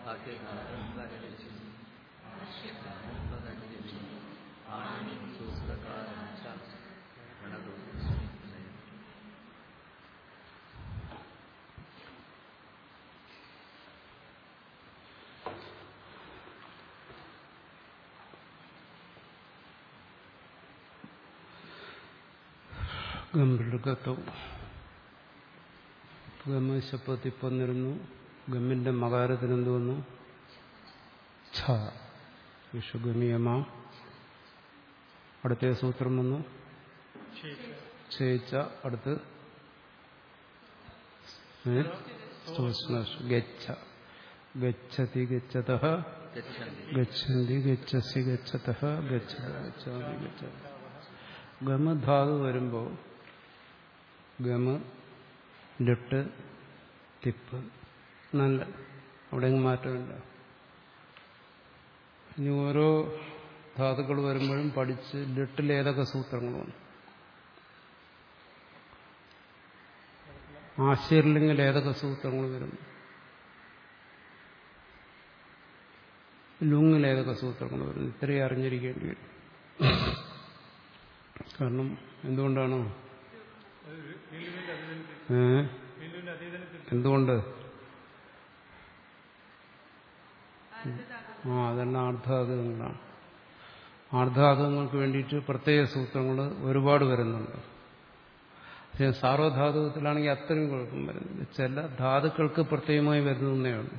ഭാഗ്യകാലം വരച്ചു ഭാഷ്യകാലം വരച്ചു ആണി സൂത്രകാലം ഗണവും ഗംഭീർഗത്വം ഗമശപ്പത്തിപ്പന്നിരുന്നു ഗമ്മിന്റെ മകാരത്തിനെന്ത് വന്നു ഛ വിഷുഗമിയമാ അടുത്ത സൂത്രം വന്നു ക്ഷയിച്ച അടുത്ത് ഏ? സ്തോഷ്ണ- ഗച്ഛ ഗച്ഛതി ഗച്ഛത ഗച്ഛന്തി ഗച്ഛന്തി ഗച്ഛസി ഗച്ഛത ഗച്ഛത ഗച്ഛാമി ഗച്ഛത ഗമധാതു വരുമ്പോൾ ഗമ ലിട്ട് തിപ്പ് നല്ല അവിടെ എങ്ങും മാറ്റമില്ല ഇനി ഓരോ ധാതുക്കൾ വരുമ്പോഴും പഠിച്ച് ലിട്ടിൽ ഏതൊക്കെ സൂത്രങ്ങളുണ്ട് ആശയമില്ലെങ്കിൽ ഏതൊക്കെ സൂത്രങ്ങൾ വരുന്നു ലുങ്ങിൽ ഏതൊക്കെ സൂത്രങ്ങൾ വരുന്നു ഇത്രയും അറിഞ്ഞിരിക്കേണ്ടി വരും കാരണം എന്തുകൊണ്ടാണ് ഏ എന്തുകൊണ്ട് ആ അതെല്ലാം ആർദ്ധാതുകങ്ങളാണ് ആർദ്ധാതുകങ്ങൾക്ക് വേണ്ടിയിട്ട് പ്രത്യേക സൂത്രങ്ങൾ ഒരുപാട് വരുന്നുണ്ട് പക്ഷേ സാർവധാതുകത്തിലാണെങ്കിൽ അത്രയും കുഴപ്പം വരുന്നില്ല ചില ധാതുക്കൾക്ക് പ്രത്യേകമായി വരുന്നേ ഉള്ളൂ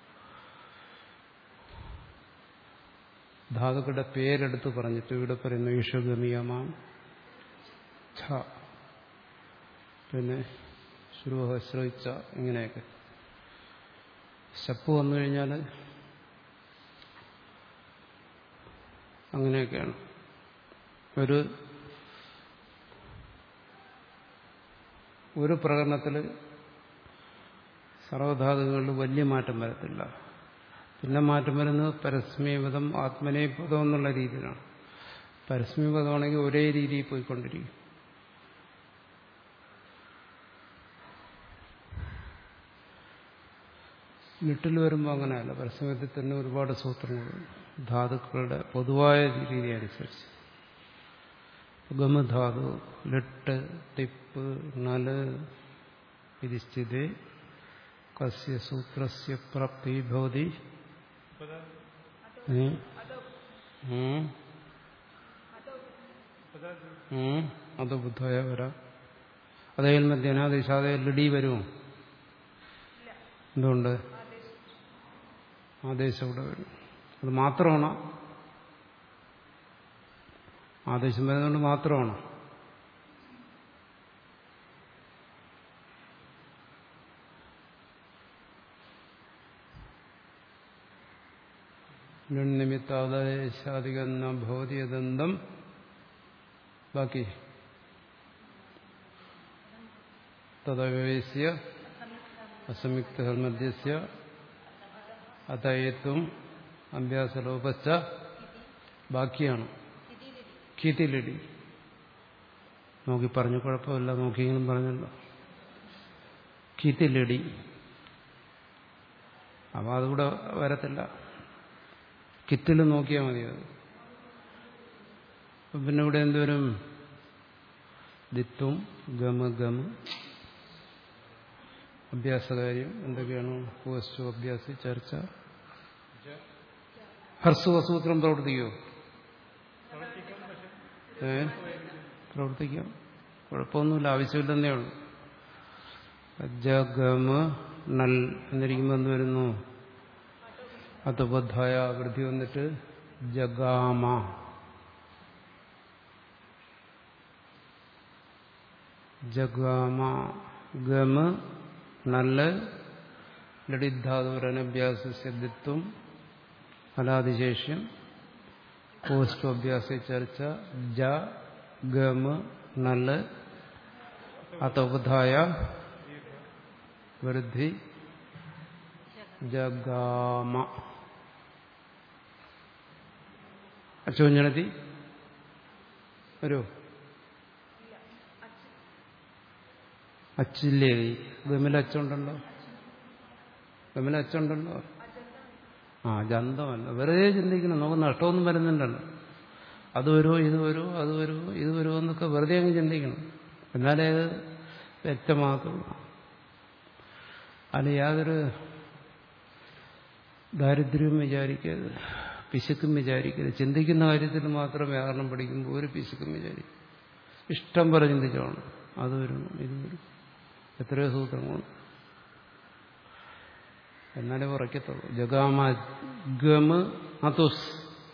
ധാതുക്കളുടെ പേരെടുത്ത് പറഞ്ഞിട്ട് ഇവിടെ പറയുന്നു ഈഷഗമിയമാം ഛ പിന്നെ ശ്രുവ ശ്രവിച്ച ഇങ്ങനെയൊക്കെ ശപ്പ് വന്നു കഴിഞ്ഞാൽ അങ്ങനെയൊക്കെയാണ് ഒരു ഒരു പ്രകടനത്തിൽ സർവധാതുകളിൽ വലിയ മാറ്റം വരത്തില്ല പിന്നെ മാറ്റം വരുന്നത് പരസ്മീപദം ആത്മനേപദം എന്നുള്ള രീതിയിലാണ് പരസ്മീപദമാണെങ്കിൽ ഒരേ രീതിയിൽ പോയിക്കൊണ്ടിരിക്കും ലിട്ടിൽ വരുമ്പോൾ അങ്ങനെയല്ല പരസ്മയത്തിൽ തന്നെ ഒരുപാട് സൂത്രങ്ങളുണ്ട് ധാതുക്കളുടെ പൊതുവായ രീതി അനുസരിച്ച് ഗമധാതു ലിട്ട് തിപ്പ് നല് വിധിസ്ഥിതി കസ്യ സൂത്രസ്യ പ്രാപ്തി ഭവതി ഏ? ഉം. ഉം. അത് ബുദ്ധായ വരാം അതേൽ മധ്യനാദേശാതെ ലിഡി വരുമോ എന്തുകൊണ്ട് ആദേശം ഇവിടെ വരും അത് മാത്രമാണോ ആദേശം വരുന്നതുകൊണ്ട് മാത്രമാണോ നിമിത്താദേശാധികം ഭവതിയദന്തം ബാക്കി തദവേശ്യ അസംയുക്തമധ്യസ്യ അതയത്വം അഭ്യാസലോപച്ച ബാക്കിയാണ് കീത്തിലിടി നോക്കി പറഞ്ഞു കുഴപ്പമില്ല നോക്കിയെങ്കിലും പറഞ്ഞല്ലോ കീത്തിലിടി അപ്പം അതുകൂടെ വരത്തില്ല കിറ്റിൽ നോക്കിയാൽ മതി അത് അപ്പം പിന്നെ ഇവിടെ എന്തോരും ദിത്വം ഗമ ഗമ അഭ്യാസകാര്യം എന്തൊക്കെയാണ് പോസ്റ്റു അഭ്യാസി ചർച്ച ഹർസുവസൂത്രം പ്രവർത്തിക്കോ ഏ പ്രവർത്തിക്കാം കുഴപ്പമൊന്നുമില്ല ആവശ്യമില്ലെന്നേ ഉള്ളൂ ജഗമ നൽ എന്നിരിക്കുമ്പോൾ എന്ത് വരുന്നു അതുബദ്ധായ വൃദ്ധി വന്നിട്ട് ജഗാമ ജഗാമ ഗമ നല്ല ലളിധാതുരനഭ്യാസ സിദ്ധിത്വം ഫലാതിശേഷ്യം കോസ്റ്റോഭ്യാസ ചർച്ച ജ ഗമ നല്ല അതോപധായ വൃദ്ധി ജഗാമ അച്ചോഞ്ഞണത്തി വരുമോ അച്ചില്ലേ ഗമിൽ അച്ചുണ്ടല്ലോ ഗമിൽ അച്ചുണ്ടല്ലോ ആ ജന്തമല്ല വെറുതെ ചിന്തിക്കണം നമുക്ക് നഷ്ടമൊന്നും വരുന്നുണ്ടല്ലോ അത് വരുമോ ഇത് വരുമോ അത് വരുമോ ഇത് വരുമോ എന്നൊക്കെ വെറുതെ അങ്ങ് ചിന്തിക്കണം എന്നാലേ അത് വ്യക്തമാകത്തുള്ളൂ അതിന് യാതൊരു ദാരിദ്ര്യവും വിചാരിക്കരുത് പിശുക്കും വിചാരിക്കരുത് ചിന്തിക്കുന്ന കാര്യത്തിൽ മാത്രം വ്യാകരണം പഠിക്കുമ്പോൾ ഒരു പിശുക്കും വിചാരിക്കും ഇഷ്ടം പോലെ ചിന്തിച്ചോണം അത് വരും ഇത് വരും എത്രയോ സൂത്രങ്ങളുണ്ട് എന്നാലേ ഉറക്കത്തുള്ളൂ ജഗാമ ഗമ അതുസ്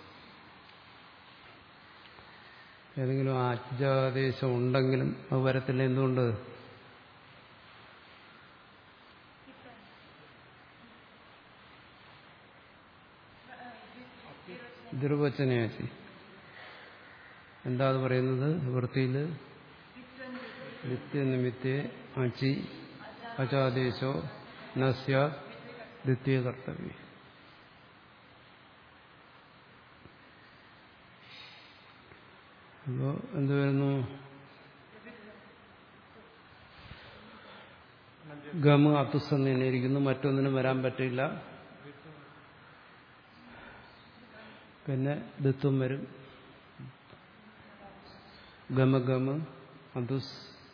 ഏതെങ്കിലും ആജ്ഞാദേശം ഉണ്ടെങ്കിലും അത് വരത്തില്ല എന്തുകൊണ്ട് ദുർവചനയാച്ചി എന്താ അത് പറയുന്നത് വൃത്തിയിൽ നിത്യനിമിത്തെ അച്ചി അചാദേശോ നസ്യ ദ്വിതീയ കർത്തവ്യം അപ്പോ എന്ത് വരുന്നു ഗമ അത്തുസം നിന്നിരിക്കുന്നു മറ്റൊന്നിനും വരാൻ പറ്റില്ല പിന്നെ ദിത്വം വരും ഗമ ഗമ അതുസ്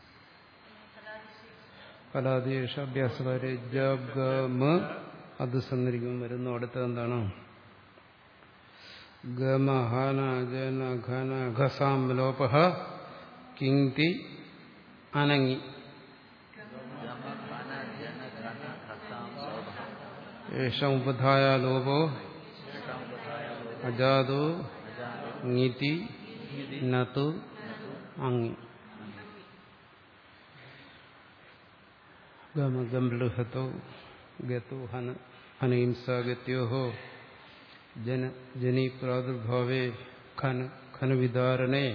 കലാദേശ അഭ്യാസകാര് ജഗമ അതുസ് എന്നിരിക്കും വരുന്നു അടുത്ത എന്താണ് ഗമ ഹന ജന ഘന ഘസാം ലോപ കിങ്തി അനങ്ങി ഏഷ ഉപധായ ലോപോ അജാതോ ങ്ങിതി നതു അങ്ങി ഗമഗംലൃഹത്തോ ഗതോ ഹന ഹനഹിംസാഗത്യോ ജന ജനി പ്രാദുർഭാവേ ഖന ഖനവിധാരണേ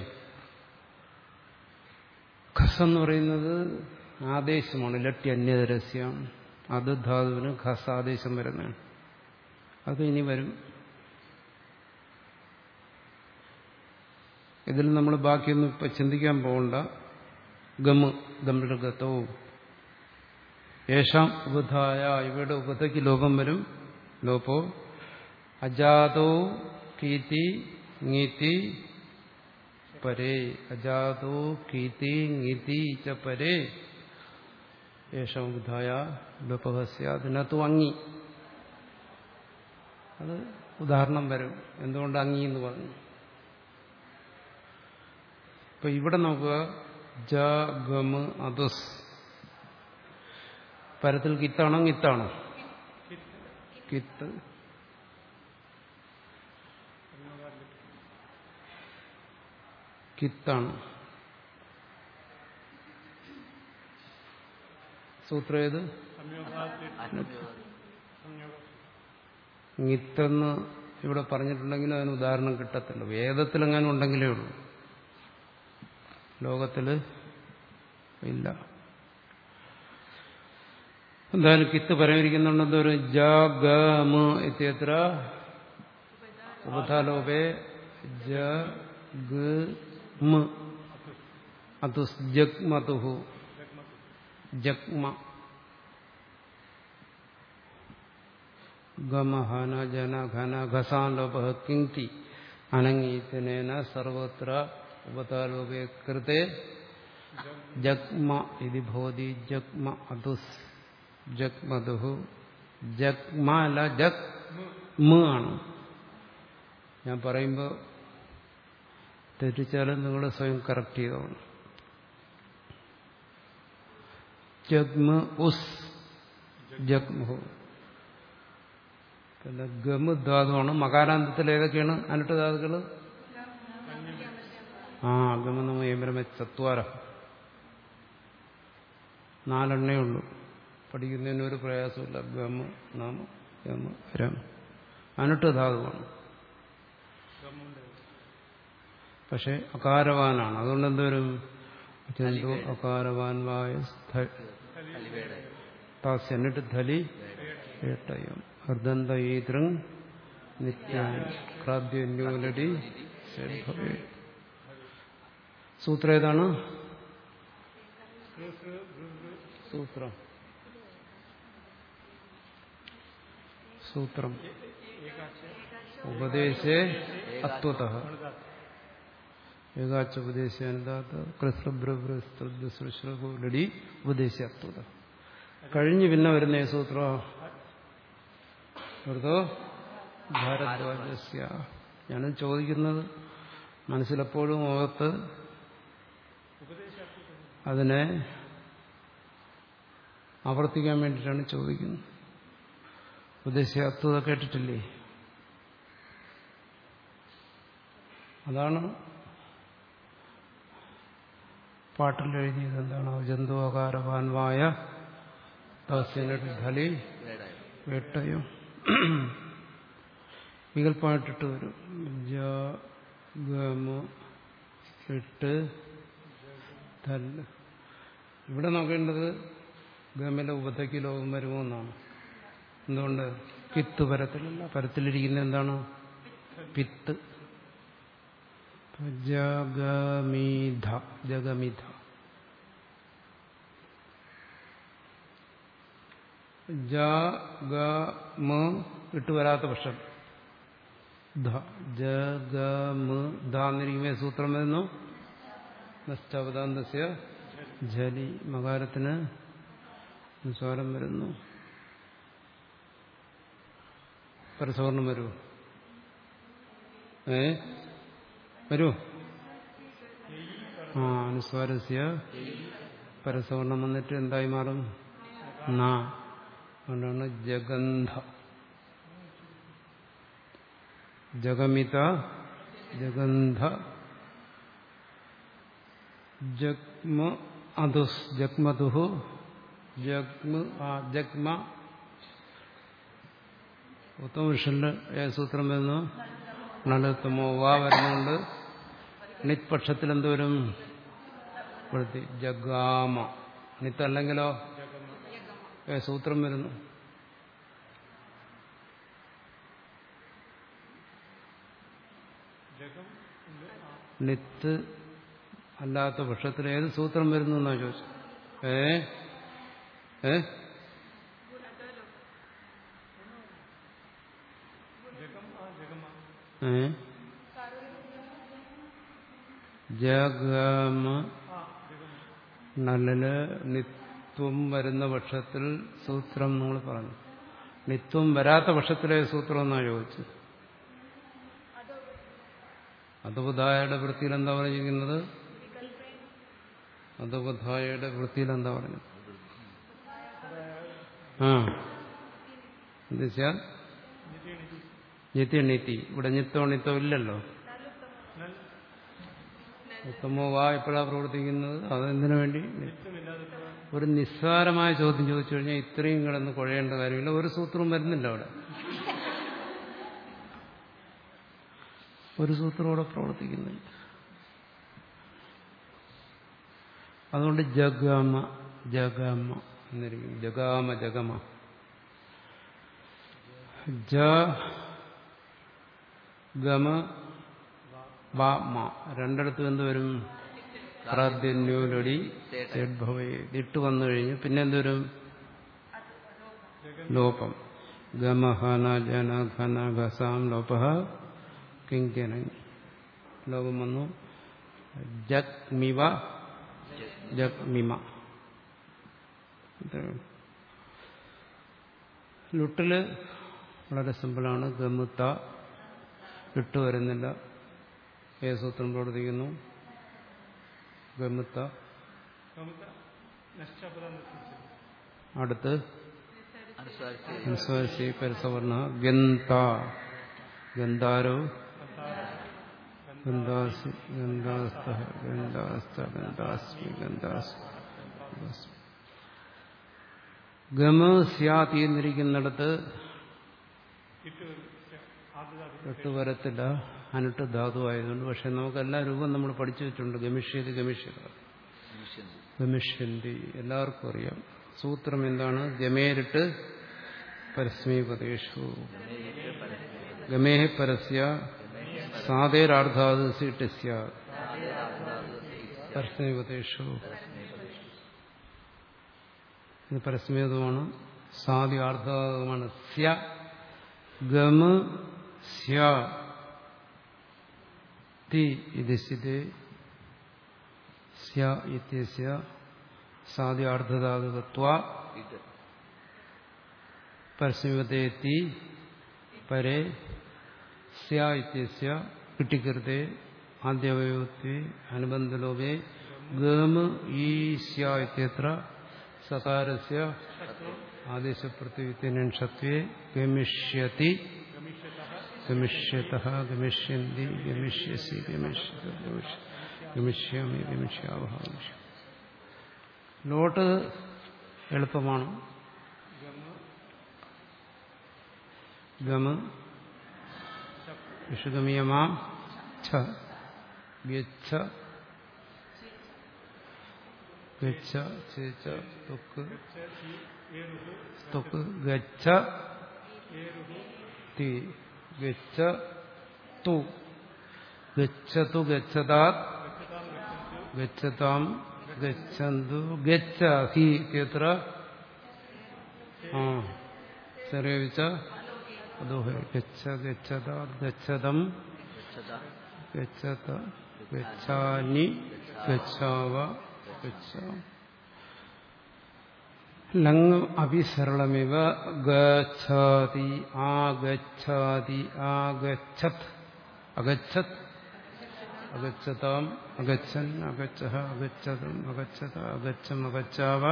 ഖസ് എന്ന് പറയുന്നത് ആദേശമാണ് ലട്ടി അന്യതരസ്യം അത് ധാതുവിന് ഖസ് ആദേശം വരുന്നതാണ് അത് ഇനി വരും ഇതിൽ നമ്മൾ ബാക്കിയൊന്നും ഇപ്പൊ ചിന്തിക്കാൻ പോകണ്ട ഗമ് ഗമൃഗത്തോ യേശാം ഉപധായ ഇവയുടെ ഉപതയ്ക്ക് ലോപം വരും ലോപോ അജാതോ കീതി ngiti പരേ അജാതോ കീതി ngiti ച പരേ യേശാം ഉപധായ ലോപഹസ്യ അതിനകത്തു അങ്ങി അത് ഉദാഹരണം വരും എന്തുകൊണ്ട് അങ്ങി എന്ന് പറഞ്ഞു ഇപ്പൊ ഇവിടെ നോക്കുക ജ ഗമ അതുസ് പരത്തിൽ കിത്താണോ കിത്താണോ കിത്ത് കിത്താണ് സൂത്രം ഏത് ഗിത്തെന്ന് ഇവിടെ പറഞ്ഞിട്ടുണ്ടെങ്കിലും അതിന് ഉദാഹരണം കിട്ടത്തില്ല വേദത്തിലെങ്ങാനും ഉണ്ടെങ്കിലേ ഉള്ളൂ ലോകത്തില് ഇല്ല എന്തായാലും കിത്ത് പരമിരിക്കുന്നുണ്ടെന്ന് ഒരു ജഗമ ഇത്യത്ര ഉപധാലോപേ ജ അതുസ് ജഗ്മതുഹു ജഗ്മ ഗമഹന ജന ഘന ഘസാൻ ലോപ കിങ്തി അനങ്ങീതനേന സർവത്ര ഉപതാലോപേ കൃത്തെ ജഗ്മ ഇതി ഭവതി ജഗ്മ അതുസ് ജഗ്മതുഹു ജഗ്മ അല്ല ജഗ് മ ആണ് ഞാൻ പറയുമ്പോൾ തെറ്റിച്ചാലും നിങ്ങൾ സ്വയം കറക്റ്റ് ചെയ്തോണം ജഗ്മ ഉസ് ജഗ്മഹു പിന്നെ ഗമ ധാതുവാണ് മകാരാന്തത്തിൽ ഏതൊക്കെയാണ് അനിട്ട് ധാതുക്കൾ ആ ഗമനമ ഏമരമ ചത്വാര നാലെണ്ണേ ഉള്ളൂ പഠിക്കുന്നതിന് ഒരു പ്രയാസമില്ല ഗമ നാമ ഗമ രം അനിട്ട് ധാതുവാണ് പക്ഷെ അകാരവാനാണ് അതുകൊണ്ട് എന്തോരും ജന്തു അകാരവാൻ വായ താസ് എന്നിട്ട് ധലി ഏട്ടയം അർദ്ധന്ത ഈതൃങ് നിത്യാനി ക്രാദ്യന്യോലടി സൂത്രം ഏതാണ് സൂത്രം സൂത്രം ഉപദേശേ അത്വത ഏകാച്ച ഉപദേശാനുദാത്ത കൃഷ്ണബ്രഹ്മൃശ്രുശ്രുലടി ഉപദേശ അത്വത കഴിഞ്ഞ് പിന്നെ വരുന്ന ഈ സൂത്രം വെറുതോ ഭാരദ്വാജസ്യ ഞാനും ചോദിക്കുന്നത് മനസ്സിലെപ്പോഴും മുഖത്ത് അതിനെ ആവർത്തിക്കാൻ വേണ്ടിയിട്ടാണ് ചോദിക്കുന്നത് ഉപദേശാത്വത കേട്ടിട്ടില്ലേ അതാണ് പാട്ടിൽ എഴുതിയത് എന്താണ് ജന്തുവകാരവാൻവായ ദാസ്യനി വേടായി വേട്ടയും വികല്പമായിട്ടിട്ട് വരും ജ ഗമ ഇട്ട് തല്ല് ഇവിടെ നോക്കേണ്ടത് ഗമിലെ ഉപതയ്ക്ക് ലോകം വരുമോ എന്നാണ് എന്തുകൊണ്ട് കിത്ത് പരത്തിലല്ല പരത്തിലിരിക്കുന്ന എന്താണ് പിത്ത് ജഗമീധ ജഗമിധ ജ ഗ മ ഇട്ട് വരാത്ത പക്ഷം ധ ജ ഗ മ ധ എന്നിരിക്കുമ്പോൾ സൂത്രം വരുന്നു നഷ്ടാവതാന്തസ്യ ജലി മകാരത്തിന് സ്വരം വരുന്നു പരസവർണം വരൂ ഏ വരൂ ആ അനുസ്വാരസ്യ പരസവർണം വന്നിട്ട് എന്തായി മാറും നാ അതുകൊണ്ടാണ് ജഗന്ധ ജഗമിത ജഗന്ധ ജഗ്മ അതുസ് ജഗ്മതുഹു ജഗ്മ ആ ജഗ്മ ഉത്തമപുരുഷന്റെ സൂത്രം വരുന്നു നളുത്തമോ വാ വരുന്നുണ്ട് നിത്പക്ഷത്തിൽ എന്തോരും ഇവിടുത്തെ ജഗാമ നിത്തല്ലെങ്കിലോ ഏ സൂത്രം വരുന്നു നിത്ത് അല്ലാത്ത പക്ഷത്തിൽ ഏത് സൂത്രം വരുന്നു എന്നാ ചോദിച്ചു ഏ ഏ ഏ ജഗമ നല്ലല് നിത്വം വരുന്ന പക്ഷത്തിൽ സൂത്രം നമ്മൾ പറഞ്ഞു നിത്വം വരാത്ത പക്ഷത്തിലെ സൂത്രം എന്നാ ചോദിച്ചത് അധോബുധായയുടെ വൃത്തിയിൽ എന്താ പറഞ്ഞിരിക്കുന്നത് അധോബുധായയുടെ വൃത്തിയിൽ എന്താ പറഞ്ഞത് ആ എന്നുവെച്ചാൽ നിത്യനീതി ഇവിടെ നിത്തോ നിത്തോ ഇല്ലല്ലോ ഉത്തമോ വാ എപ്പോഴാണ് പ്രവർത്തിക്കുന്നത് അതെന്തിനു വേണ്ടി ഒരു നിസ്സാരമായ ചോദ്യം ചോദിച്ചു കഴിഞ്ഞാൽ ഇത്രയും കിടന്ന് കുഴയേണ്ട കാര്യമില്ല ഒരു സൂത്രവും വരുന്നില്ല അവിടെ ഒരു സൂത്രം അവിടെ പ്രവർത്തിക്കുന്നില്ല അതുകൊണ്ട് ജഗമ ജഗമ എന്നിരിക്കും ജഗാമ ജഗമ ജ ഗമ വ മ രണ്ടിടത്തും എന്ത് വരും പ്രാധാന്യോലടി ഭവയെ ഇട്ട് വന്നു കഴിഞ്ഞു പിന്നെ എന്തുവരും ലോപം ഗമഹന ജന ഘന ഘസാം ലോപ കിങ്കന ലോകം വന്നു ജഗ്മിവ ജഗ്മിമ ലുട്ടില് വളരെ സിമ്പിളാണ് ഗമുത്ത ഇട്ട് വരുന്നില്ല ഏത് സൂത്രം പ്രവർത്തിക്കുന്നു ഗമുത്ത അടുത്ത് അനുസ്വാരിച്ച് അനുസ്വാരിച്ച് പരസവർണ ഗന്ത ഗന്ധാരോ ഗന്ധാസി ഗന്ധാസ്ത ഗന്ധാസ്ത ഗന്ധാസ്മി ഗന്ധാസ് ഗമ സ്യാതി എന്നിരിക്കുന്നിടത്ത് എട്ട് വരത്തില്ല അനിട്ട് ധാതു ആയതുകൊണ്ട് പക്ഷെ നമുക്ക് എല്ലാ രൂപം നമ്മൾ പഠിച്ചു വെച്ചിട്ടുണ്ട് ഗമിഷ്യതി ഗമിഷ്യത നിമിഷന്തി ഗമിഷ്യന്തി എല്ലാവർക്കും അറിയാം സൂത്രം എന്താണ് ഗമേരിട്ട് പരസ്മീപദേശു ഗമേ പരസ്യ സാധേരാർദ്ധാത് സീട്ടസ്യ പരസ്മീപദേശു ഇത് പരസ്മേതമാണ് സാധി ആർദ്ധാതുമാണ് സ്യ ഗമ സ്യ തി ഇത് സ്ഥിതി സ്യ ഇത്യസ്യ സാധ്യാർത്ഥധാതുകത്വ ഇത് പരസ്യമതേത്തി പരേ സ്യ ഇത്യസ്യ കിട്ടിക്കൃത്തെ ആദ്യവയവത്വേ അനുബന്ധലോപേ ഗമ ഈ സ്യ ഇത്യത്ര സകാരസ്യ ആദേശപ്രത്യുത്തിനക്ഷത്വേ ഗമിഷ്യതി ഗമിഷ്യത ഗമിഷ്യന്തി ഗമിഷ്യസി ഗമിഷ്യത ഗമിഷ്യാമി ഗമിഷ്യാവഹ ഗമിഷ്യ ലോട്ട് എളുപ്പമാണ് ഗമ വിഷുഗമിയമാം ഛ ഗച്ഛ ഗച്ഛ ചേച്ച തൊക്ക് തൊക്ക് ഗച്ഛ തി ഗച്ഛ തു ഗച്ഛതു ഗച്ഛതാത് ഗച്ഛതാം ഗച്ഛന്തു ഗച്ഛ ഹി ഇത്യത്ര ആ സർവേവിച്ച അതോ ഗച്ഛ ഗച്ഛതാത് ഗച്ഛതം ഗച്ഛത ഗച്ഛത ഗച്ഛാനി ഗച്ഛാവ ഗച്ഛ ലങ് അഭിസരളമിവ ഗച്ഛാതി ആഗച്ഛാതി ആഗച്ഛത് അഗച്ഛത് അഗച്ഛതാം അഗച്ഛൻ അഗച്ഛ അഗച്ഛതം അഗച്ഛത അഗച്ഛം അഗച്ഛാവ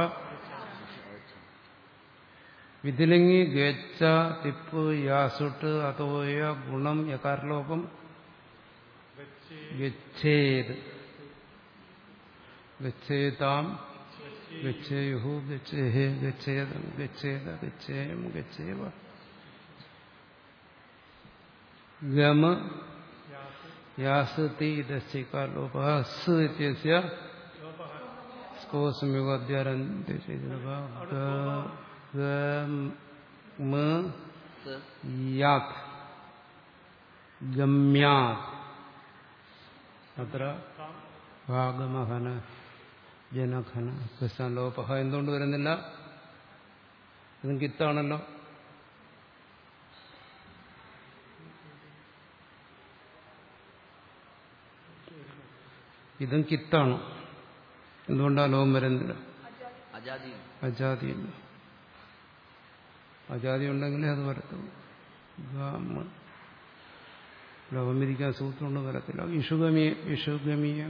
വിതിലിംഗി ഗച്ഛ തിപ്പ് യാസുട്ട് അതോയ ഗുണം യകാരലോപം ഗച്ഛേത് ഗച്ഛേതാം ഗച്ഛേയു ഗച്ഛേഹേ ഗച്ഛേദം ഗച്ഛേദ ഗച്ഛേയം ഗച്ഛേവ ഗമ യാസതി ഇതശ്ചൈകാലോപ സ് ഇത്യസ്യ സ്കോ സംയോഗാദ്യാരന്തി ഗമ സ് യാത് ഗമ്യാത് അത്ര ഭാഗമഹന ജനഘന ലോപഹ എന്തുകൊണ്ട് വരുന്നില്ല ഇതും കിത്താണല്ലോ ഇതും കിത്താണ് എന്തുകൊണ്ടാ ലോകം വരുന്നില്ല അജാതി അജാതിയില്ല അജാതി ഉണ്ടെങ്കിലേ അത് വരത്തുള്ളൂ ഗാമ ലോകമിരിക്കാൻ സൂത്രമുണ്ട് വരത്തില്ല ഇഷുഗമി ഇഷുഗമിയ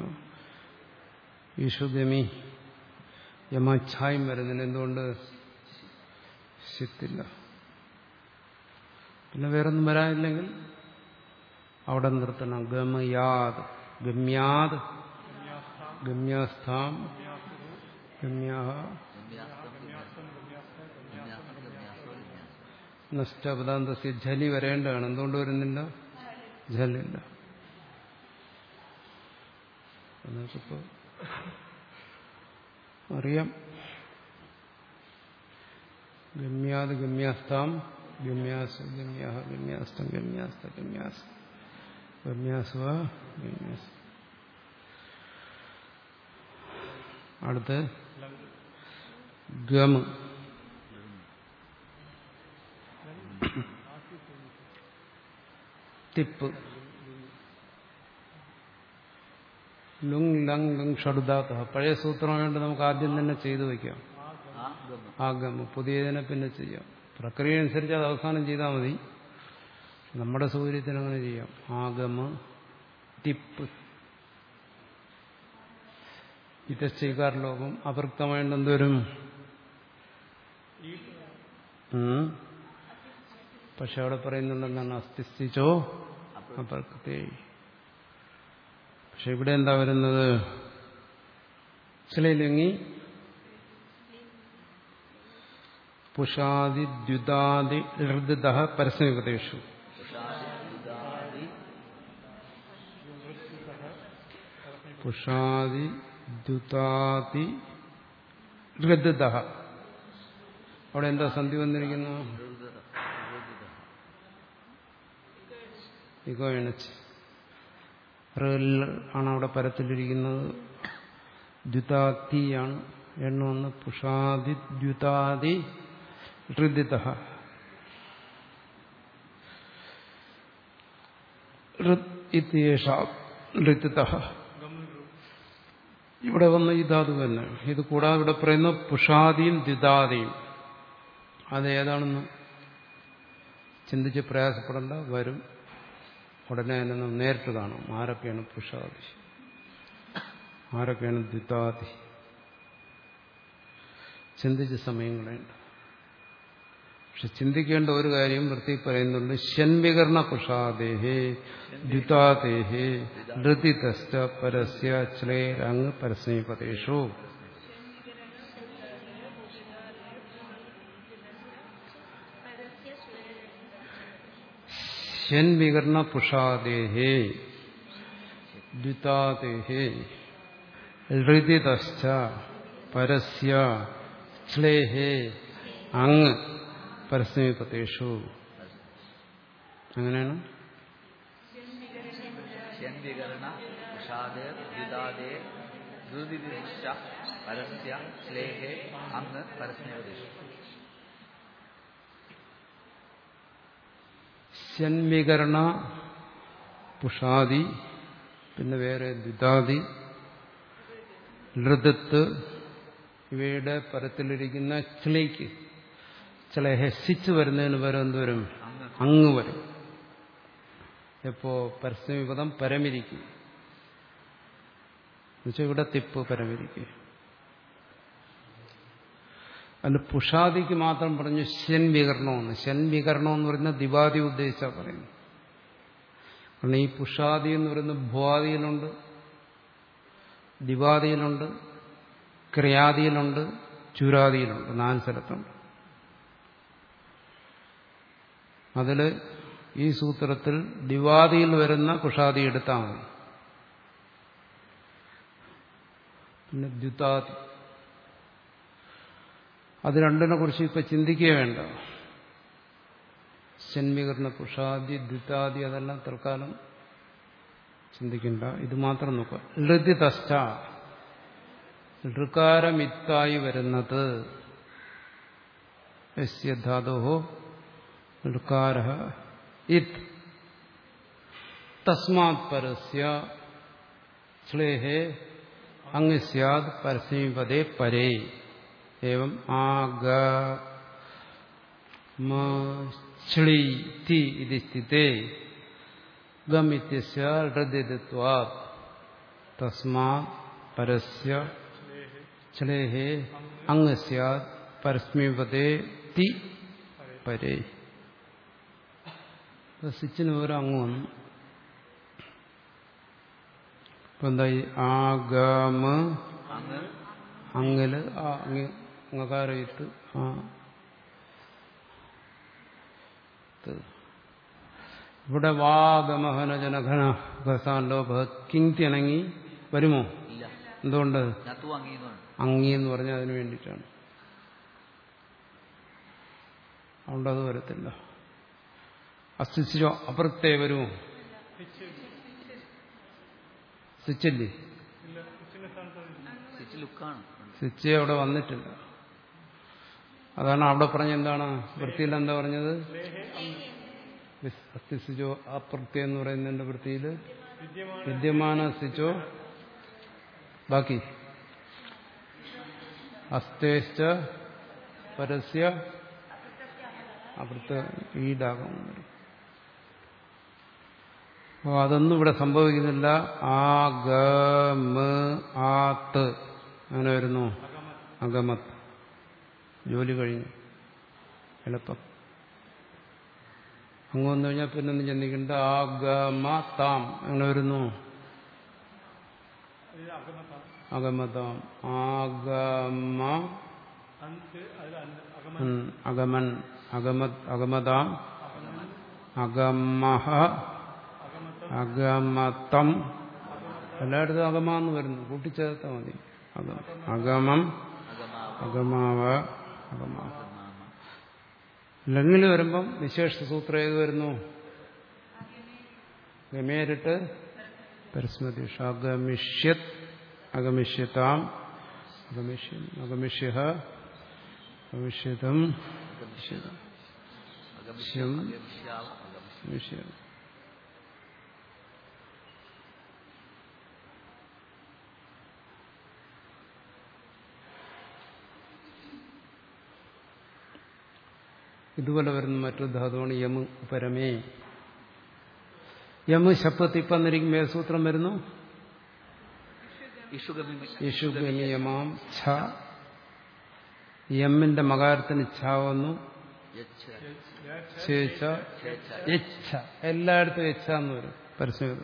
ഇഷുഗമി യമച്ഛായും വരുന്നില്ല എന്തുകൊണ്ട് ശിത്തില്ല പിന്നെ വേറൊന്നും വരാനില്ലെങ്കിൽ അവിടെ നിർത്തണം ഗമയാത് ഗമ്യാത് ഗമ്യാസ്ഥാം ഗമ്യാഹ ഗമ്യാസ്തം ഗമ്യാസം ഗമ്യാസം ഗമ്യാസോ ഗമ്യാസം നഷ്ടപദാന്തസ്യ ജലി വരേണ്ടതാണ് എന്തുകൊണ്ട് വരുന്നില്ല ജലില്ല നിങ്ങൾക്കിപ്പോ അറിയാം ഗമ്യാത് ഗമ്യാസ്താം ഗമ്യാസ് ഗമ്യാഹ ഗമ്യാസ്തം ഗമ്യാസ്ത ഗമ്യാസ് ഗമ്യാസ്വ ഗമ്യാസ് അടുത്ത് ഗമ തിപ്പ് ലുങ് ലങ് ലുങ് ഷടുദാത്ത പഴയ സൂത്രമായതുകൊണ്ട് നമുക്ക് ആദ്യം തന്നെ ചെയ്തു വയ്ക്കാം ആ ഗമ ആഗമ പുതിയതിനെ പിന്നെ ചെയ്യാം പ്രക്രിയ അനുസരിച്ച് അത് അവസാനം ചെയ്താൽ മതി നമ്മുടെ സൗകര്യത്തിന് അങ്ങനെ ചെയ്യാം ആഗമ തിപ്പ് ഇതശ്ചൈകാരലോകം അപൃക്തമായിട്ട് എന്തോരും ഉം. പക്ഷെ അവിടെ പറയുന്നുണ്ടെന്നാണ് അസ്ഥിസ്ഥിച്ചോ അപൃക്തേ പക്ഷെ ഇവിടെ എന്താ വരുന്നത് ചിലയിലെങ്ങി പുഷാദി ദ്യുതാദി ഹൃദ പരസ്യകതേഷു ഉഷാദി പുഷാദി ദ്യുതാദി ഹൃദ അവിടെ എന്താ സന്ധി വന്നിരിക്കുന്നു ഇഗോ എണച്ച് റിൽ ആണ് അവിടെ പരത്തിലിരിക്കുന്നത് ദ്യുതാത്തിയാണ് എണ്ണ വന്ന് പുഷാദി ദ്യുതാദി ഹൃദിത ഇവിടെ വന്ന ഈ ധാതു തന്നെ ഇത് കൂടാതെ ഇവിടെ പറയുന്ന പുഷാദിയും ദ്വിതാദിയും അത് ഏതാണെന്ന് ചിന്തിച്ച് പ്രയാസപ്പെടേണ്ട വരും ഉടനെ തന്നെ നാം നേരിട്ട് കാണാം ആരൊക്കെയാണ് പുഷാദി ആരൊക്കെയാണ് ദ്വിതാദി ചിന്തിച്ച് സമയം കളയണ്ട പക്ഷെ ചിന്തിക്കേണ്ട ഒരു കാര്യം വൃത്തി പറയുന്നുണ്ട് ഷൺവികരണ പുഷാദേഹേ ദ്വിതാദേഹേ ധൃതിതശ്ച പരസ്യ ശ്ലേരങ് പരസ്മീപദേശു ഷൺവികരണ പുഷാദേഹേ ദ്വിതാദേഹേ ഋതിതശ്ച പരസ്യ ശ്ലേഹേ അങ്ങ് പരസ്മീപത്തേഷു അങ്ങനെയാണ് ഷ്യന്വികരണ ഉഷാദേ ദ്വിതാദേ ധൃതിദിശ്ച പരസ്യ ശ്ലേഹേ അങ്ങ് പരസ്മേപദേശു ഷൺവികരണ പുഷാദി പിന്നെ വേറെ ദ്വിതാദി ലൃതത്ത് ഇവയുടെ പരത്തിലിരിക്കുന്ന ചിലയ്ക്ക് ചില ഹെസിച്ച് വരുന്നതിന് പകരം എന്തുവരും അങ്ങ് അങ്ങ് വരും എപ്പോ പരസ്യവിപദം പരമിരിക്കും എന്നുവെച്ചാൽ ഇവിടെ തിപ്പ് പരമിരിക്കും അതിന് പുഷാദിക്ക് മാത്രം പറഞ്ഞു ശൻ വികരണമെന്ന് ശൻ വികരണം എന്ന് പറയുന്ന ദിവാദി ഉദ്ദേശിച്ചാ പറയുന്നു കാരണം ഈ പുഷാദി എന്ന് പറയുന്നത് ഭുവാദിയിലുണ്ട് ദിവാദിയിലുണ്ട് ക്രിയാദിയിലുണ്ട് ചുരാദിയിലുണ്ട് നാല് സ്ഥലത്തുണ്ട് അതിൽ ഈ സൂത്രത്തിൽ ദിവാദിയിൽ വരുന്ന കുഷാദി എടുത്താൽ മതി പിന്നെ ദ്യുതാദി അത് രണ്ടിനെ കുറിച്ച് ഇപ്പൊ ചിന്തിക്കുക വേണ്ട ശന്മീകരണ കുഷാദി ദ്വിതാദി അതെല്ലാം തൽക്കാലം ചിന്തിക്കണ്ട ഇത് മാത്രം നോക്കുക ലൃതിതസ്ഥ ഋകാരമിത്തായി വരുന്നത് യസ്യ ധാതോ ഋകാര ഇത് തസ്മാത് പരസ്യ ശ്ലേഹേ അങ്ങ് സ്യാദ് പരസ്മീപദേ പരേ एवं आग छि ति इति स्थिते गम इत्यस्य हृदयत्वात् तस्मात् परस्य छलेः अङ्ग स्यात् परस्मिपदे ति പരേ സിച്ചിന് ഓരോ അങ്ങ് വന്നു ഇപ്പൊ എന്തായി ആഗമ അങ്ങ് അങ്ങില് ആ അങ്ങ് അങ്ങകാരയിട്ട് ആ ത്. ഇവിടെ വാഗമഹന ജനഘന ഘസാൻ ലോഭ കിങ്തി അണങ്ങി വരുമോ ഇല്ല എന്തുകൊണ്ട് നത്തു അങ്ങീന്നാണ് അങ്ങി എന്ന് പറഞ്ഞാൽ അതിന് വേണ്ടിയിട്ടാണ് അതുകൊണ്ട് അത് വരത്തില്ല അസ്തിച്ചോ അപ്പുറത്തേ വരുമോ സ്വിച്ചില്ലേ സ്വിച്ച് ലുക്കാണ് സ്വിച്ച് അവിടെ വന്നിട്ടില്ല അതാണ് അവിടെ പറഞ്ഞ എന്താണ് വൃത്തിയിൽ എന്താ പറഞ്ഞത് അസ്ഥിസ്വിച്ചോ അപ്രത്യം എന്ന് പറയുന്നതിന്റെ വൃത്തിയിൽ വിദ്യമാന സ്വിച്ചോ ബാക്കി അസ്തേശ്ച പരസ്യ അപ്പുറത്ത് ഈടാകം വരും അപ്പോൾ അതൊന്നും ഇവിടെ സംഭവിക്കുന്നില്ല ആ ഗ മ ആത്ത് അങ്ങനെ വരുന്നു അഗമത്ത് ജോലി കഴിഞ്ഞു എളുപ്പം അങ്ങ് വന്നു കഴിഞ്ഞാൽ പിന്നെ ഒന്നും ചിന്തിക്കണ്ട ആ ഗ മ താം അങ്ങനെ വരുന്നു അഗമതാം ആഗമ ഉം, അഗമൻ അഗമത് അഗമതാം അഗമഹ അഗമതം എല്ലായിടത്തും അഗമ എന്ന് വരുന്നു കൂട്ടിച്ചേർത്താൽ മതി അഗം അഗമം അഗമാവ അഗമാവ ലങ്ങിൽ വരുമ്പം വിശേഷ സൂത്രം ഏത് വരുന്നു ഗമേരിട്ട് പരസ്മതിഷ അഗമിഷ്യത് അഗമിഷ്യതാം അഗമിഷ്യം അഗമിഷ്യ അഗമിഷ്യതം അഗമിഷ്യം അഗമിഷ്യാവ് അഗമിഷ്യം വിഷയം ഇതുപോലെ വരുന്ന മറ്റൊരു ധാതുവാണ് യമ് പരമേ യമ് ശപ്പത്ത് ഇപ്പം എന്നിരിക്കും ഏത് സൂത്രം വരുന്നു ഇഷുഗമി യശുഗമിയമാം ഛ യമ്മിന്റെ മകാരത്തിന് ഛ വന്നു യച്ഛ ശേഷ ഛേച്ഛ യച്ഛ എല്ലായിടത്തും യച്ഛ എന്ന് വരും പരസ്യം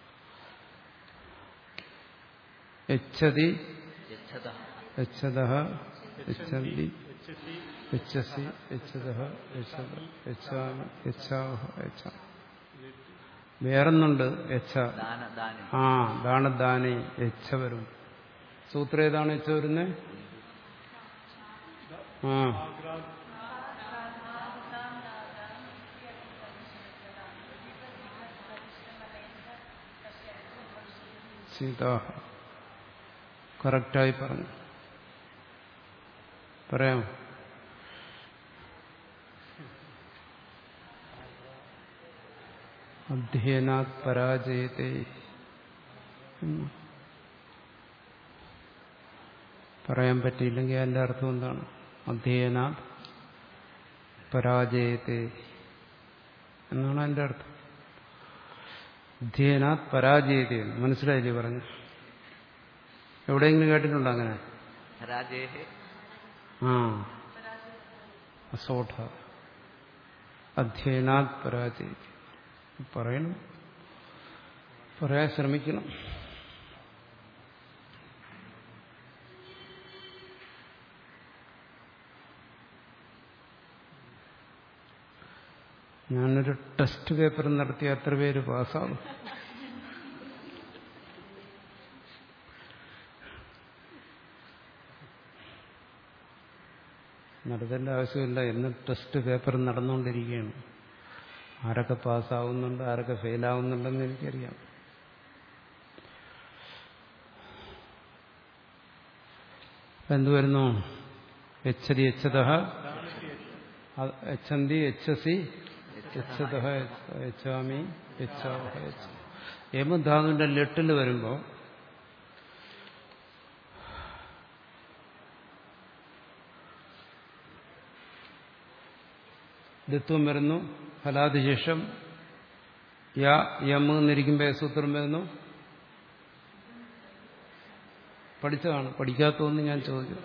യച്ഛതി യച്ഛത യച്ഛത യച്ഛന്തി യച്ഛസി യച്ഛത യച്ഛത യച്ഛാമി യച്ഛാവഹ യച്ഛ വേറൊന്നുണ്ട് യച്ഛ ദാന ദാനി ആ ദാണദാനി യച്ഛ വരും സൂത്രം ഏതാണ് യച്ഛ വരുന്നത് ആ സീതാഹ കറക്റ്റായി പറഞ്ഞു പറയാം അധ്യയനാത് പരാജയത്തെ എന്ന് പറയാൻ പറ്റിയില്ലെങ്കിൽ അതിന്റെ അർത്ഥം എന്താണ് അധ്യയനാത് പരാജയത്തെ എന്നാണ് അതിന്റെ അർത്ഥം അധ്യയനാത് പരാജയത്തെ മനസ്സിലായില്ലേ പറഞ്ഞു എവിടെയെങ്കിലും കേട്ടിട്ടുണ്ടോ അങ്ങനെ രാജേഹേ ആ അസോഠ അധ്യയനാത് പരാജയത്തെ പറയണം പറയാൻ ശ്രമിക്കണം ഞാനൊരു ടെസ്റ്റ് പേപ്പർ നടത്തി എത്ര പേര് പാസ്സാകും നടത്തേണ്ട ആവശ്യമില്ല എന്ന് ടെസ്റ്റ് പേപ്പർ നടന്നുകൊണ്ടിരിക്കുകയാണ് ആരൊക്കെ പാസ്സാവുന്നുണ്ട് ആരൊക്കെ ഫെയിലാവുന്നുണ്ടെന്ന് എനിക്കറിയാം എന്തു വരുന്നു എച്ചതി എച്ചത എച്ചന്തി എച്ചസി എച്ചത എച്ചാമി എച്ചാവഹ എച്ച യമധാതുവിന്റെ ലെട്ടിൽ വരുമ്പോൾ ദിത്വം വരുന്നു ഫലാതിശേഷം യ യമ് എന്നിരിക്കുമ്പോൾ സൂത്രം വരുന്നു പഠിച്ചതാണ് പഠിക്കാത്തതെന്ന് ഞാൻ ചോദിച്ചു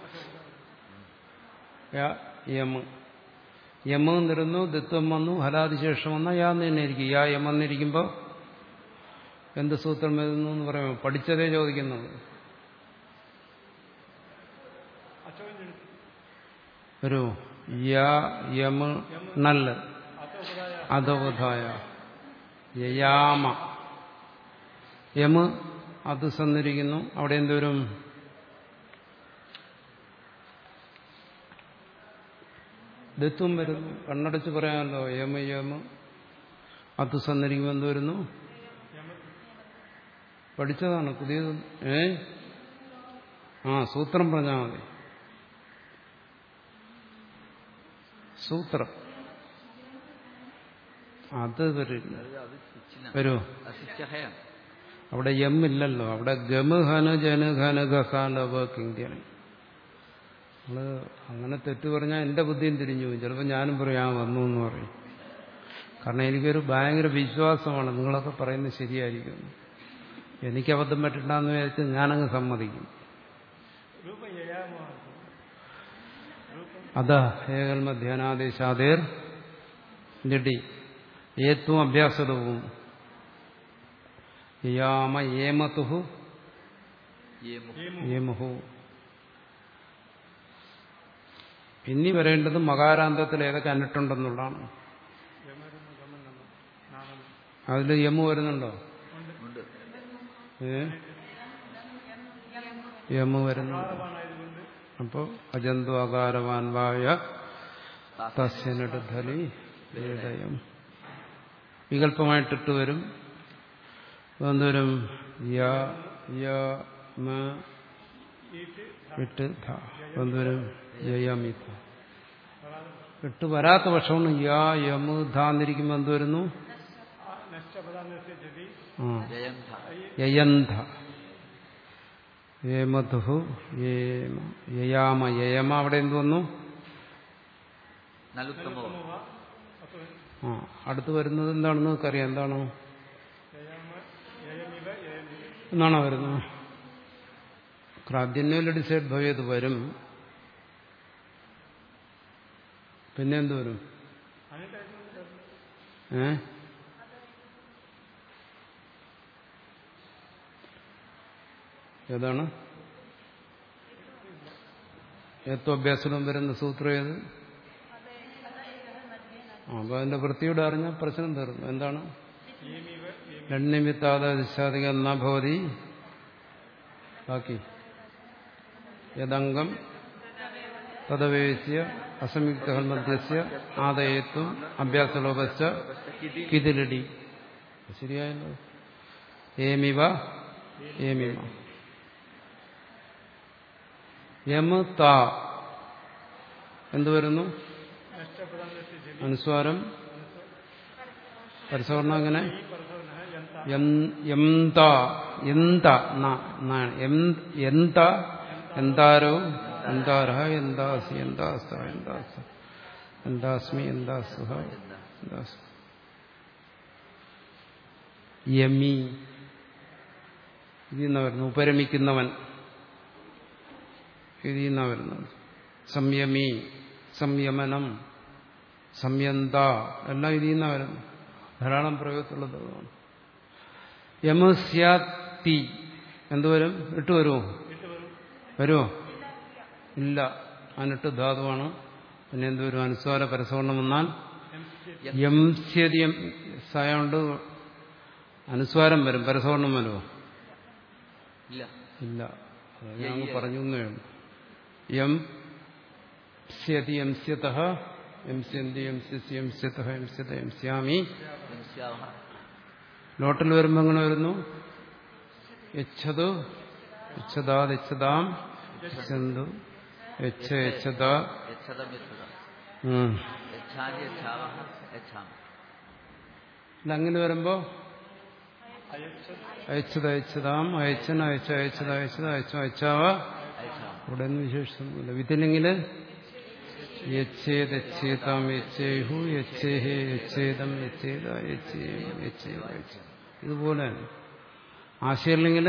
യ യമ് യമ് എന്നിരുന്നു ദിത്വം വന്നു ഫലാതിശേഷം വന്ന യാ എന്ന് തന്നെ ഇരിക്കും യാ യം എന്നിരിക്കുമ്പോൾ എന്ത് സൂത്രം വരുന്നു എന്ന് പറയുമ്പോൾ പഠിച്ചതേ ചോദിക്കുന്നത് ഒരു യ യമ് നല്ല അധോബധായ യയാമ യമ് അത് സന്നിരിക്കുന്നു അവിടെ എന്തോരും ദത്വം വരുന്നു കണ്ണടച്ച് പറയാമല്ലോ യമ യമ അത് സന്നിരിക്കുമ്പോൾ എന്ത് വരുന്നു പഠിച്ചതാണ് പുതിയത് ഏ ആ സൂത്രം പറഞ്ഞാൽ മതി സൂത്രം അത് വരില്ല അത് ശിച്ചിന വരൂ അശിച്ചഹയാണ് അവിടെ എം ഇല്ലല്ലോ അവിടെ ഗമ ഘന ജന ഘന ഗസാലവ കിങ്ക്യാണ് നമ്മള് അങ്ങനെ തെറ്റ് പറഞ്ഞാൽ എന്റെ ബുദ്ധിയും തിരിഞ്ഞു പോകും ചിലപ്പോൾ ഞാനും പറയും ആ വന്നു എന്ന് പറയും കാരണം എനിക്കൊരു ഭയങ്കര വിശ്വാസമാണ് നിങ്ങളൊക്കെ പറയുന്നത് ശരിയായിരിക്കും എനിക്ക് അബദ്ധം പറ്റിണ്ടെന്ന് വിചാരിച്ച് ഞാനങ്ങ് സമ്മതിക്കും അതാ ഏകൽമ ധ്യാനാദേശാദേർ ലഡി ഏത്വം അഭ്യാസതവും യാമ ഏമതുഹു യേമു ഏമുഹു ഇനി വരേണ്ടത് മകാരാന്തത്തിൽ ഏതൊക്കെ അന്നിട്ടുണ്ടെന്നുള്ളതാണ് അതിൽ യമു വരുന്നുണ്ടോ ഉണ്ട് ഏ യമു വരുന്നുണ്ട് അപ്പോ അജന്തു അകാരവാൻ വായ തസ്യനടുധലി ഹൃദയം വികല്പമായിട്ടിട്ട് വരും എന്തോരും യ യ മ ഇട്ട് ധ എന്തോരും യയമിത ഇട്ട് വരാത്ത പക്ഷമാണ് യ യമു ധ എന്നിരിക്കുമ്പോൾ എന്ത് വരുന്നു ആ ജയന്ത യയന്ധ യേമധു യേമ യയാമ യയമ അവിടെ എന്ത് വന്നു നലുത്തമോ ആ അടുത്ത് വരുന്നത് എന്താണെന്ന് നമുക്കറിയാം എന്താണോ എന്നാണോ വരുന്നത് ക്രാദ്യന്യോല ഡിസൈഡ് ഭവേത് വരും പിന്നെ എന്ത് വരും ഏ ഏതാണ് ഏത്വഭ്യാസനം വരുന്ന സൂത്രം ഏത് ആ, അപ്പൊ അതിന്റെ വൃത്തിയോട് അറിഞ്ഞ പ്രശ്നം തീർന്നു എന്താണ് രണ്യമിത്താദിശാദിക എന്നാ ഭവതി ബാക്കി യദംഗം തദവേശ്യ അസംയുക്ത മധ്യസ്യ ആദയത്വം അഭ്യാസലോപശ്ച കിതിലടി ശരിയായല്ലോ ഏമിവ ഏമിമ യമ ത എന്ത് വരുന്നു അനുസ്വാരം പരിസവർണം എങ്ങനെ എന്ത എന്ത എന്ത എന്താരോ എന്താര എന്താസി എന്താസ എന്താസ എന്താസ്മി എന്താസുഹ എന്താസ് യമി ഇതിൽ നിന്ന് വരുന്നു ഉപരമിക്കുന്നവൻ ഇതിൽ നിന്നാണ് വരുന്നത് സംയമി സംയമനം സംയന്ത എല്ലാം ഇതിൽ നിന്നാണ് വരുന്നത് ധാരാളം പ്രയോഗത്തിലുള്ളതാണ് യമസ്യാത്തി എന്തുവരും ഇട്ട് വരുമോ വരുമോ ഇല്ല അനിട്ട് ധാതുവാണ് പിന്നെ എന്തുവരും അനുസ്വാര പരസവർണം വന്നാൽ യംസ്യതി സായോണ്ട് അനുസ്വാരം വരും പരസവർണം വരുമോ ഇല്ല ഇല്ല അത് ഞാൻ പറഞ്ഞു എന്നേ ഉള്ളൂ യം സ്യതി യംസ്യത യംസ്യന്തി യംസ്യസി യംസ്യത യംസ്യത യംസ്യാമി യംസ്യാവഹ ലോട്ടിൽ വരുമ്പോൾ എങ്ങനെ വരുന്നു യച്ഛതു യച്ഛതാത് യച്ഛതാം യച്ഛന്തു യച്ഛ യച്ഛത യച്ഛതം യച്ഛതം ഉം. യച്ഛാനി യച്ഛാവഹ യച്ഛാമി അല്ല അങ്ങനെ വരുമ്പോ അയച്ചത് അയച്ചതാം അയച്ചൻ അയച്ച അയച്ചത് അയച്ചത് അയച്ച അയച്ചാവ അയച്ഛാമി ഇവിടെ ഒന്നും വിശേഷിച്ചൊന്നുമില്ല വിധില്ലെങ്കിൽ യച്ഛേദച്ഛേതാം യച്ചേഹു യച്ഛേഹേ യച്ഛേദം യച്ഛേദ യച്ഛേയം യച്ഛേദ യച്ഛ ഇതുപോലെ ആശയമില്ലെങ്കിൽ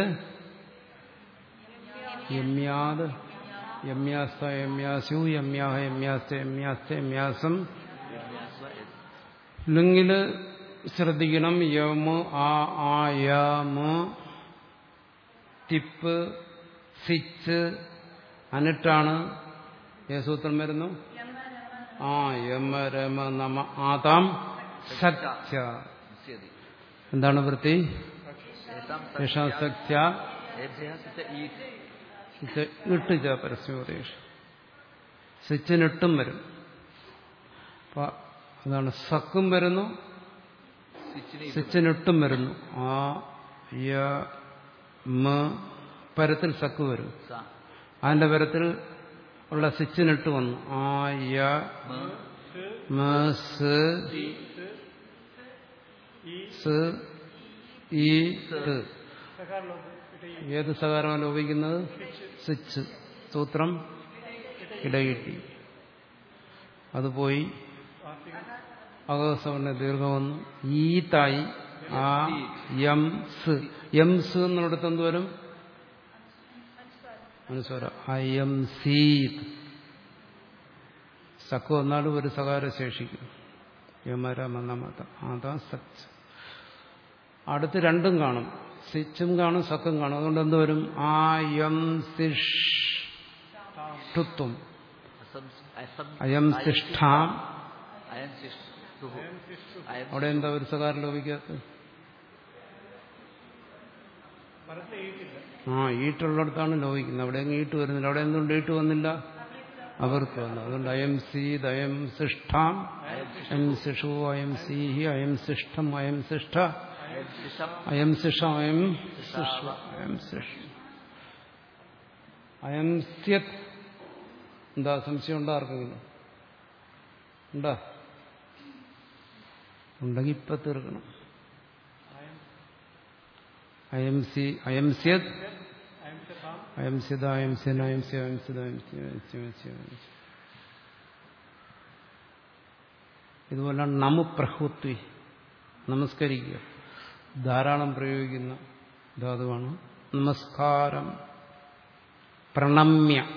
യമ്യാത് യമ്യാസ്ത യമ്യാസ്യു യമ്യാഹ യമ്യാസ്ത യമ്യാസ്ത യമ്യാസം യമ്യാസ്വ യജ്. ഇല്ലെങ്കിൽ ശ്രദ്ധിക്കണം യമ് ആ ആ യമ് തിപ്പ് സിച്ച് അനിട്ടാണ് ഏ സൂത്രം വരുന്നു ആ യമ രമ നമ ആതാം സത്യ മുസ്യതി എന്താണ് വൃത്തി ഏതാം യേഷാം സത്യ ഏഭ്യഃ സച്ച ഈറ്റ് ഇത് ഇട്ട് ച പരസ്യോദേശം സിച്ചിനിട്ടും വരും അപ്പൊ അതാണ് സക്കും വരുന്നു സിച്ചിനെ സിച്ചിനിട്ടും വരുന്നു ആ യ മ പരത്തിൽ സക്ക് വരും സ അതിന്റെ പരത്തിൽ ഉള്ള സിച്ചിനിട്ട് വന്നു ആ യ മ മ സ് സ് ഈ ത് ഏത് സകാരമാണ് ലോപിക്കുന്നത് സിച്ച് സൂത്രം ഇടകിട്ടി അത് പോയി അകസവർണ്ണ ദീർഘം വന്നു ഈ തായി ആ യം സ് യം സ് എന്നുള്ളിടത്ത് എന്ത് വരും അനുസ്വരം അയം സീത് സക്ക് വന്നാലും ഒരു സകാരം ശേഷിക്കും യമരമന്നമത അതാ സച്ച് അടുത്ത് രണ്ടും കാണും സിച്ചും കാണും സക്കും കാണും അതുകൊണ്ട് എന്ത് വരും ആ യം സിഷ് ടുത്വം അസം അസം അയം സിഷ്ഠാം അയം ശിഷ്ടുഹു അയം അവിടെ എന്താ ഒരു സകാരം ലോപിക്കാത്തത് ആ ഈട്ടുള്ളിടത്താണ് ലോപിക്കുന്നത് അവിടെ അങ്ങ് ഈട്ട് വരുന്നില്ല അവിടെ എന്തുകൊണ്ട് ഈട്ട് വന്നില്ല അവർക്ക് വന്നു അതുകൊണ്ട് അയം സീത് അയം സിഷ്ഠാം അയം സിഷു അയം സീഹി അയം സിഷ്ഠം അയം സിഷ്ഠ അയം ശിഷം അയം സിഷം അയം സിഷു അയം സിഷ് അയം സ്യത് എന്താ സംശയം ഉണ്ടോ ആർക്കെങ്കിലും ഉണ്ടോ ഉണ്ടെങ്കിൽ ഇപ്പൊ തീർക്കണം അയം സി അയം സ്യത് അയം സിത അയം സിന അയം സി അയം സിത അയം സി അയം സി അയം സി അയം സി ഇതുപോലെ നമു പ്രഹുത്വി നമസ്കരിക്കുക ധാരാളം പ്രയോഗിക്കുന്ന ധാതുവാണ് നമസ്കാരം പ്രണമ്യ